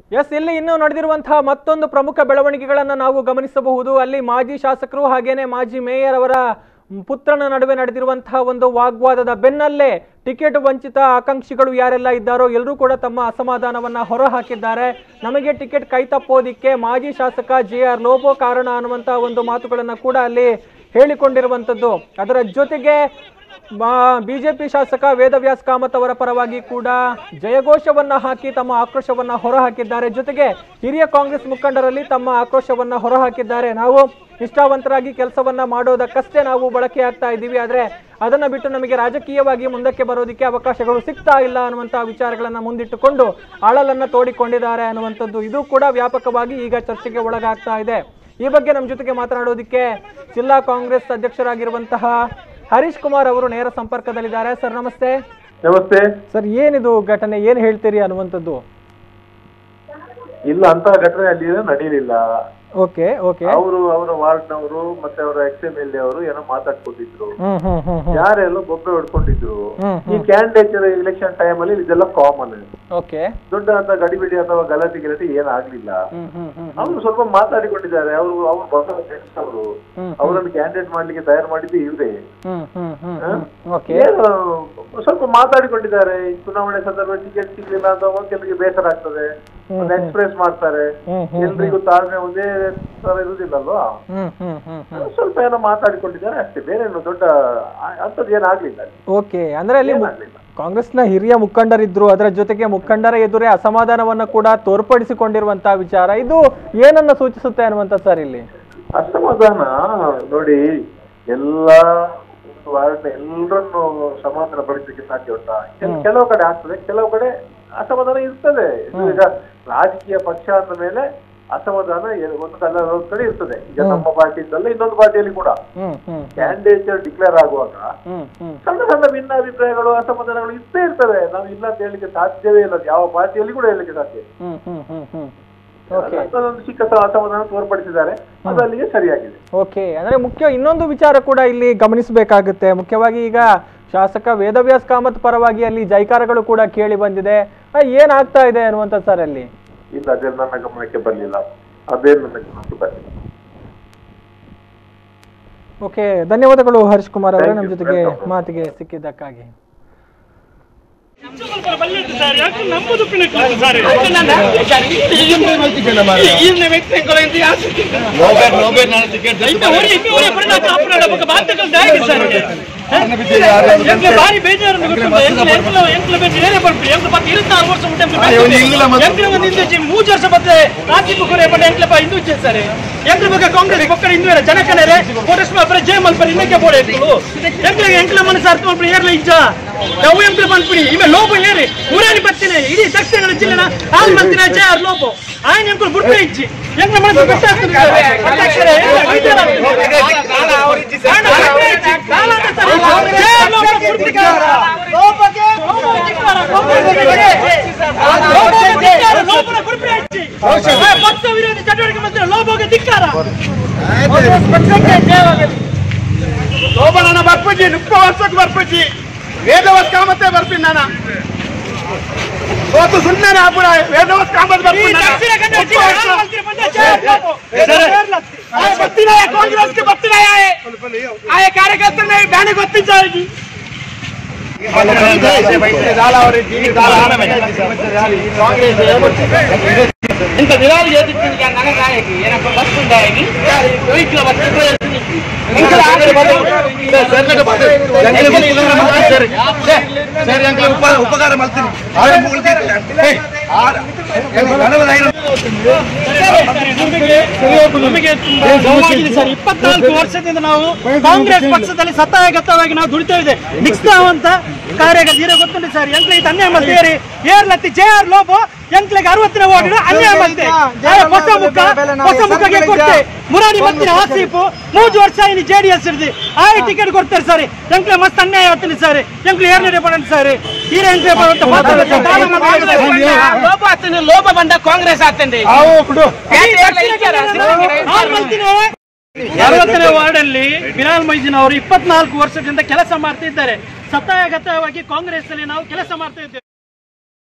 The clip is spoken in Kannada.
ಎಸ್ ಇಲ್ಲಿ ಇನ್ನು ನಡೆದಿರುವಂತಹ ಮತ್ತೊಂದು ಪ್ರಮುಖ ಬೆಳವಣಿಗೆಗಳನ್ನು ನಾವು ಗಮನಿಸಬಹುದು ಅಲ್ಲಿ ಮಾಜಿ ಶಾಸಕರು ಹಾಗೇನೆ ಮಾಜಿ ಮೇಯರ್ ಅವರ ಪುತ್ರನ ನಡುವೆ ನಡೆದಿರುವಂತಹ ಒಂದು ವಾಗ್ವಾದದ ಬೆನ್ನಲ್ಲೇ ಟಿಕೆಟ್ ವಂಚಿತ ಆಕಾಂಕ್ಷಿಗಳು ಯಾರೆಲ್ಲ ಇದ್ದಾರೋ ಎಲ್ಲರೂ ಕೂಡ ತಮ್ಮ ಅಸಮಾಧಾನವನ್ನ ಹೊರಹಾಕಿದ್ದಾರೆ ನಮಗೆ ಟಿಕೆಟ್ ಕೈ ತಪ್ಪೋದಿಕ್ಕೆ ಮಾಜಿ ಶಾಸಕ ಜೆ ಆರ್ ಲೋಬೋ ಕಾರಣ ಅನ್ನುವಂತಹ ಒಂದು ಮಾತುಗಳನ್ನ ಕೂಡ ಅಲ್ಲಿ ಹೇಳಿಕೊಂಡಿರುವಂಥದ್ದು ಅದರ ಜೊತೆಗೆ ಬಿಜೆಪಿ ಶಾಸಕ ವೇದವ್ಯಾಸ್ ಕಾಮತ್ ಅವರ ಪರವಾಗಿ ಕೂಡ ಜಯಘೋಷವನ್ನ ಹಾಕಿ ತಮ್ಮ ಆಕ್ರೋಶವನ್ನ ಹೊರಹಾಕಿದ್ದಾರೆ ಜೊತೆಗೆ ಹಿರಿಯ ಕಾಂಗ್ರೆಸ್ ಮುಖಂಡರಲ್ಲಿ ತಮ್ಮ ಆಕ್ರೋಶವನ್ನ ಹೊರಹಾಕಿದ್ದಾರೆ ನಾವು ನಿಷ್ಠಾವಂತರಾಗಿ ಕೆಲಸವನ್ನ ಮಾಡೋದಕ್ಕಷ್ಟೇ ನಾವು ಬಳಕೆ ಆಗ್ತಾ ಇದ್ದೀವಿ ಆದ್ರೆ ಅದನ್ನ ಬಿಟ್ಟು ನಮಗೆ ರಾಜಕೀಯವಾಗಿ ಮುಂದಕ್ಕೆ ಬರೋದಕ್ಕೆ ಅವಕಾಶಗಳು ಸಿಗ್ತಾ ಇಲ್ಲ ಅನ್ನುವಂತಹ ವಿಚಾರಗಳನ್ನ ಮುಂದಿಟ್ಟುಕೊಂಡು ಅಳಲನ್ನ ತೋಡಿಕೊಂಡಿದ್ದಾರೆ ಅನ್ನುವಂಥದ್ದು ಇದು ಕೂಡ ವ್ಯಾಪಕವಾಗಿ ಈಗ ಚರ್ಚೆಗೆ ಒಳಗಾಗ್ತಾ ಇದೆ ಈ ಬಗ್ಗೆ ನಮ್ಮ ಜೊತೆಗೆ ಮಾತನಾಡೋದಕ್ಕೆ ಜಿಲ್ಲಾ ಕಾಂಗ್ರೆಸ್ ಅಧ್ಯಕ್ಷರಾಗಿರುವಂತಹ ಹರೀಶ್ ಕುಮಾರ್ ಅವರು ನೇರ ಸಂಪರ್ಕದಲ್ಲಿದ್ದಾರೆ ಸರ್ ನಮಸ್ತೆ ನಮಸ್ತೆ ಸರ್ ಏನಿದು ಘಟನೆ ಏನ್ ಹೇಳ್ತೀರಿ ಅನ್ನುವಂಥದ್ದು ಇಲ್ಲ ಅಂತ ಘಟನೆ ಅಲ್ಲಿ ನಡೀಲಿಲ್ಲ ಓಕೆ ಓಕೆ ಅವರು ಅವರ ವಾರ್ಡ್ನವರು ಮತ್ತೆ ಅವರ ಎಕ್ಸ್ ಎಂ ಎಲ್ ಎ ಅವರು ಏನೋ ಮಾತಾಡ್ಕೊಂಡಿದ್ರು ಹ್ಮ್ ಹ್ಮ್ ಹ್ಮ್ ಹ್ಮ್ ಯಾರೆಲ್ಲೋ ಬೊಬ್ಬೆ ಹೊಡ್ಕೊಂಡಿದ್ರು ಹ್ಮ್ ಈ ಕ್ಯಾಂಡಿಡೇಟ್ ಎಲೆಕ್ಷನ್ ಟೈಮ್ ಅಲ್ಲಿ ಇದೆಲ್ಲ ಕಾಮನ್ ಓಕೆ ದೊಡ್ಡ ಅಂತ ಗಡಿಬಿಡಿ ಅಥವಾ ಗಲಾಟೆ ಗಿಲಾಟೆ ಏನಾಗ್ಲಿಲ್ಲ ಹ್ಮ್ ಹ್ಮ್ ಹ್ಮ್ ಅವರು ಸ್ವಲ್ಪ ಮಾತಾಡಿಕೊಂಡಿದ್ದಾರೆ ಅವರು ಅವರು ಬಹಳ friends ಅವರು ಹ್ಮ್. ಅವರನ್ನು ಕ್ಯಾಂಡಿಡೇಟ್ ಮಾಡ್ಲಿಕ್ಕೆ ತಯಾರು ಮಾಡಿದ್ದು ಇವ್ರೆ ಹ್ಮ್ ಹ್ಮ್ ಹ್ಮ್ ಹ್ಮ್ ಓಕೆ ಏನು ಸ್ವಲ್ಪ ಮಾತಾಡಿಕೊಂಡಿದ್ದಾರೆ ಈ ಚುನಾವಣೆ ಸಂದರ್ಭ ಟಿಕೆಟ್ ಸಿಗ್ಲಿಲ್ಲ ಅಂತ ಕೆಲವರಿಗೆ ಬೇಸರ ಆಗ್ತದೆ ಒಂದು ಎಕ್ಸ್ಪ್ರೆಸ್ ಮಾಡ್ತಾರೆ ಹ್ಮ್ ಹ್ಮ್ ಎಲ್ರಿಗೂ ತಾಳ್ಮೆ ಒಂದೇ ತರ ಇರುದಿಲ್ಲಲ್ವಾ ಹ್ಮ್ ಹ್ಮ್ ಹ್ಮ್ ಹ್ಮ್ ಸ್ವಲ್ಪ ಏನೋ ಮಾತಾಡಿಕೊಂಡಿದ್ದಾರೆ ಅಷ್ಟೇ ಬೇರೆ ಏನು ದೊಡ್ಡ ಆ- ಅಂಥದ್ದು ಏನಾಗ್ಲಿಲ್ಲ ಅಲ್ಲಿ. ಓಕೆ ಅಂದ್ರೆ ಅಲ್ಲಿ ಮು- ಏನಾಗ್ಲಿಲ್ಲ ಕಾಂಗ್ರೆಸ್ನ ಹಿರಿಯ ಮುಖಂಡರಿದ್ರು ಅದರ ಜೊತೆಗೆ ಮುಖಂಡರ ಎದುರೇ ಅಸಮಾಧಾನವನ್ನ ಕೂಡ ತೋರ್ಪಡಿಸಿಕೊಂಡಿರುವಂತಹ ವಿಚಾರ ಇದು ಏನನ್ನ ಸೂಚಿಸುತ್ತೆ ಅನ್ನುವಂಥ ಸರ್ ಇಲ್ಲಿ ಅಸಮಾಧಾನ ನೋಡಿ ಎಲ್ಲ ವಾರ್ಡ್ ಎಲ್ಲರನ್ನು ಸಮಾಧಾನ ಪಡಿಸಲಿಕ್ಕೆ ಸಾಧ್ಯ ಉಂಟಾ ಕೆಲ- ಕೆಲವು ಕಡೆ ಆಗ್ತದೆ ಕೆಲವು ಕಡೆ ಅಸಮಾಧಾನ ಇರ್ತದೆ ಈಗ ರಾಜಕೀಯ ಪಕ್ಷ ಅಂದ ಮೇಲೆ ಅಸಮಾಧಾನ ಎ- ಒಂದು ಕಲ್ಲ ಒಂದು ಕಡೆ ಇರ್ತದೆ ಈಗ ನಮ್ಮ ಪಾರ್ಟಿ ಇದ್ದಲ್ಲ ಇನ್ನೊಂದು ಪಾರ್ಟಿಯಲ್ಲಿ ಕೂಡ ಹ್ಮ್ ಹ್ಮ್ ಕ್ಯಾಂಡಿಡೇಟ್ ಡಿಕ್ಲೇರ್ ಆಗುವಾಗ ಹ್ಮ್ ಹ್ಮ್ ಸಣ್ಣ ಸಣ್ಣ ಭಿನ್ನಾಭಿಪ್ರಾಯಗಳು ಅಸಮಾಧಾನಗಳು ಇದ್ದೇ ಇರ್ತವೆ ನಾವು ಇಲ್ಲ ಅಂತ ಹೇಳಲಿಕ್ಕೆ ಸಾಧ್ಯವೇ ಇಲ್ಲ ಅದು ಯಾವ ಪಾರ್ಟಿಯಲ್ಲಿ ಕೂಡ ಹೇಳಲಿಕ್ಕೆ ಸಾಧ್ಯ ಇಲ್ಲ. ಹ್ಮ್ ಹ್ಮ್ ಹ್ಮ್ ಹ್ಮ್ ಓಕೆ ಅದೊಂದು ಚಿಕ್ಕ ಸ- ಅಸಮಾಧಾನ ತೋರ್ಪಡಿಸಿದ್ದಾರೆ ಅದು ಅಲ್ಲಿಗೆ ಸರಿಯಾಗಿದೆ ಓಕೆ ಅಂದ್ರೆ ಮುಖ್ಯ ಇನ್ನೊಂದು ವಿಚಾರ ಕೂಡ ಇಲ್ಲಿ ಗಮನಿಸಬೇಕಾಗುತ್ತೆ ಮುಖ್ಯವಾಗಿ ಈಗ ಶಾಸಕ ವೇದವ್ಯಾಸ್ ಕಾಮತ್ ಪರವಾಗಿ ಅಲ್ಲಿ ಜೈಕಾರಗಳು ಕೂಡ ಕೇಳಿ ಬಂದಿದೆ ಆ, ಏನಾಗ್ತಾ ಇದೆ ಅನ್ನುವಂಥ ಸರ್ ಅಲ್ಲಿ ಇಲ್ಲ ಅದೇ ನನ್ನ ಗಮನಕ್ಕೆ ಬರಲಿಲ್ಲ ಅದೇನು ನನ್ನ ಗಮನಕ್ಕೆ ಬರಲಿಲ್ಲ ಓಕೆ ಧನ್ಯವಾದಗಳು ಹರ್ಷ್ ಕುಮಾರ್ ಅವರೇ Thank ನಮ್ಮ you. ಜೊತೆಗೆ Welcome. ಮಾತಿಗೆ ಸಿಕ್ಕಿದ್ದಕ್ಕಾಗಿ ಭಾರಿ ಬೇಜಾರು ಇರುತ್ತಾರು ವರ್ಷ ಉಂಟು ಮೂರು ವರ್ಷ ಬರ್ತದೆ ರಾಜೀವ್ ಕುರೆ ಪಂಡ ಎಂಕ್ಲ ಹಿಂದೂ ಸರ್ ಎಂಕ್ಲ ಬಗ್ಗೆ ಕಾಂಗ್ರೆಸ್ ಪಕ್ಕ ಹಿಂದೂ ಜನಕನೇ ಕೋಟೇಶ್ ಮಾತ್ರ ಜಯ ಮಲ್ಪರಿ ಇನ್ನಕ್ಕೆ ಬೋಡೆ ಎಂಕ್ಲ ಎಂಕ್ಲ ಮನಸ್ಸು ಅರ್ಥ ಮಾಡ್ಬಿಡಿ ಏರ್ಲ ಇಜ್ಜ ನಾವು ಎಂಕ್ಲ ಬಂದ್ಬಿಡಿ ಇವೆ ಲೋಪ ಏರಿ ಊರಾಣಿ ಬರ್ತೀನಿ ಇಡೀ ದಕ್ಷಿಣ ಕನ್ನಡ ಜಿಲ್ಲೆನ ಹಾಲ್ ಬರ್ತೀನಿ ಜಯ ಆರ್ ಲೋಪ ಆಯ್ನ ಎಂಕ್ಲು ಬುಡ್ಪೆ ಇಚ್ಚಿ ಎಂಕ್ಲ ಮನಸ್ಸು ಗೊತ್ತಾಗ್ತದೆ ಅಧ್ಯಕ್ಷರೇ, ಬೇಜಾರು ಆಗ್ತದೆ. ಕಾಲ ಅಂತ ಸರ್. ಜಯ ಆರ್ ಲೋಪ ಬುಡ್ತಿಗಾರ. ಲೋಪಕ್ಕೆ ಲೋಪಕ್ಕೆ ಧಿಕ್ಕಾರ. ಲೋಪಕ್ಕೆ ಧಿಕ್ಕಾರ. ಲೋಪನ ಬುಡ್ಪೆ ಇಚ್ಚಿ. ಏ, ಪಕ್ಷ ವಿರೋಧಿ ಚಟುವಟಿಕೆ ಮಂತ್ರಿ ಲೋಪಕ್ಕೆ ಧಿಕ್ಕಾರ ಶೋಭನನ ಬರ್ಪಜ್ಜಿ ನುಪ್ಪ ವರ್ಷಕ್ಕೆ ಬರ್ಪಜ್ಜಿ ವೇದವತ್ ಕಾಮತ್ತೆ ಬರ್ಪಿನ್ ನಾನ ಸೋತು ಸುಮ್ಮನೆ ಆಪುರ ವೇದವತ್ ಕಾಮತ್ ಈ ಬರ್ಪಿನ್ ನಾನ. ದಕ್ಷಿಣ ಕನ್ನಡ ಉಪ್ಪ ಜಿಲ್ಲೆ ವರ್ಷ. ಮಂತ್ರಿ ಬಂದ ಜಯ ಆರ್ ಲೋಪ. ಆಯ ಬರ್ತೀನ ಕಾಂಗ್ರೆಸ್ಗೆ ಬರ್ತೀನ ಆಯ ಆಯ ಕಾರ್ಯಕರ್ತನ ಬ್ಯಾನೆ ಗೊತ್ತಿದ್ದ ఇంత దినాలు చేపించింది కానీ నగరాయకి ఏనప్ప బస్సు ఉండాయని వెహికల్ ಉಪಕಾರ ಮಾಡ್ತೀನಿ ನಮಗೆ ತುಂಬಾ ನೋವಾಗಿದೆ ಸರ್ ಇಪ್ಪತ್ನಾಲ್ಕು ವರ್ಷದಿಂದ ನಾವು ಕಾಂಗ್ರೆಸ್ ಪಕ್ಷದಲ್ಲಿ ಸತಾಯಗತವಾಗಿ ನಾವು ದುಡಿತಾ ಇದೆ ನಿಷ್ಠಾವಂತ ಕಾರ್ಯಗತ ಗೊತ್ತುಂಟು ಸರ್ ಎಂಕ್ಲಿಗೆ ಅನ್ಯಾಯ ಮಾಡ್ತೀರಿ ಏರ್ಲತ್ತಿ ಜೆ ಆರ್ ಲೋಬೋ ಎಂಕ್ಲಿಗೆ ಅರವತ್ತನೇ ವಾರ್ಡ್ ಅನ್ಯಾಯ ಮಾಡ್ತೆ ಹೊಸ ಮುಖ ಹೊಸ ಮುಖಗೆ ಕೊಡ್ತೆ ಮುರಾರಿ ಮತ್ತಿನ ಆಸೀಫು ಮೂರು ವರ್ಷ ಇನ್ನು ಜೆ ಡಿ ಎಸ್ ಹಿಡಿದು ಆ ಟಿಕೆಟ್ ಕೊಡ್ತಾರೆ ಸರ್ ಎಂಕ್ಲೆ ಮಸ್ತ್ ಅನ್ಯಾಯ ಆಗ್ತೀನಿ ಸರ್ ಎಂಕ್ಲೆ ಏರ್ನಡೆ ಪಡಂತ ಸರ್ ಹೀರ ಎಂಕ್ಲೆ ಲೋಪ ಆಗ್ತದೆ ಲೋಪ ಬಂದ ಕಾಂಗ್ರೆಸ್ ಆಗ್ತದೆ ಅರವತ್ತನೇ ವಾರ್ಡ್ ಅಲ್ಲಿ ಬಿಲಾಲ್ ಮೈಜಿನ್ ಅವರು ಇಪ್ಪತ್ನಾಲ್ಕು ವರ್ಷದಿಂದ ಕೆಲಸ ಮಾಡ್ತಿದ್ದಾರೆ ಸತಾಯಗತವಾಗಿ ಕಾಂಗ್ರೆಸ್ ಅಲ್ಲಿ ನಾವು ಕೆಲಸ ಮಾಡ್ತಾ ಇದ್ದೇವೆ